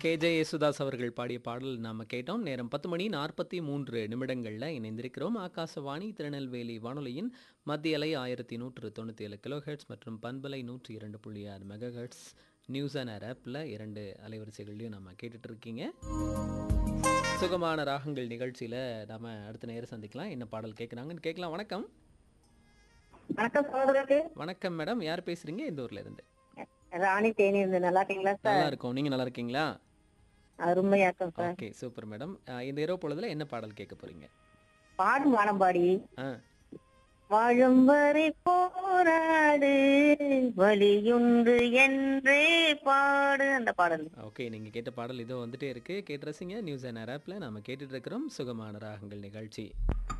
K J Yesudas அவர்கள் பாடிய பாடல் நாம கேட்டோம் நேரம் பத்து மணி நாற்பத்தி மூன்று நிமிடங்களில் இணைந்திருக்கிறோம் ஆகாசவாணி திருநெல்வேலி வானொலியின் மத்திய அலை ஆயிரத்தி நூற்று தொண்ணூற்றி ஏழு கிலோஹெட்ஸ் மற்றும் பண்பலை நூற்றி இரண்டு புள்ளி ஆறு மெகாஹெட்ஸ் நியூஸ் அண்ட் ஏர் ஆப்பில் இரண்டு அலைவரிசைகள்லையும் நம்ம கேட்டுட்டு இருக்கீங்க சுகமான ராகங்கள் நிகழ்ச்சியில் நாம அடுத்த நேரம் சந்திக்கலாம் என்ன பாடல் கேட்குறாங்கன்னு கேட்கலாம் வணக்கம் வணக்கம் சகோதரருக்கு வணக்கம் மேடம் யார் பேசுறீங்க இந்த ஊர்ல இருந்து ராணி தேனி இருந்து நல்லா இருக்கீங்களா சார் நல்லா இருக்கோம் நீங்க நல்லா இருக்கீங்களா அருமையா இருக்கும் சார் ஓகே சூப்பர் மேடம் இந்த இரவு பொழுதுல என்ன பாடல் கேட்க போறீங்க பாடும் வானம்பாடி ஆ வாழும் வரை போராடு வலியுண்டு என்றே பாடு அந்த பாடல் ஓகே நீங்க கேட்ட பாடல் இதோ வந்துட்டே இருக்கு கேட்டு ரசிங்க நியூஸ் அண்ட் ஆப்பில் நாம கேட்டுட்டு இருக்கிறோம் சுகமான ராகங்கள் நிகழ்ச்சி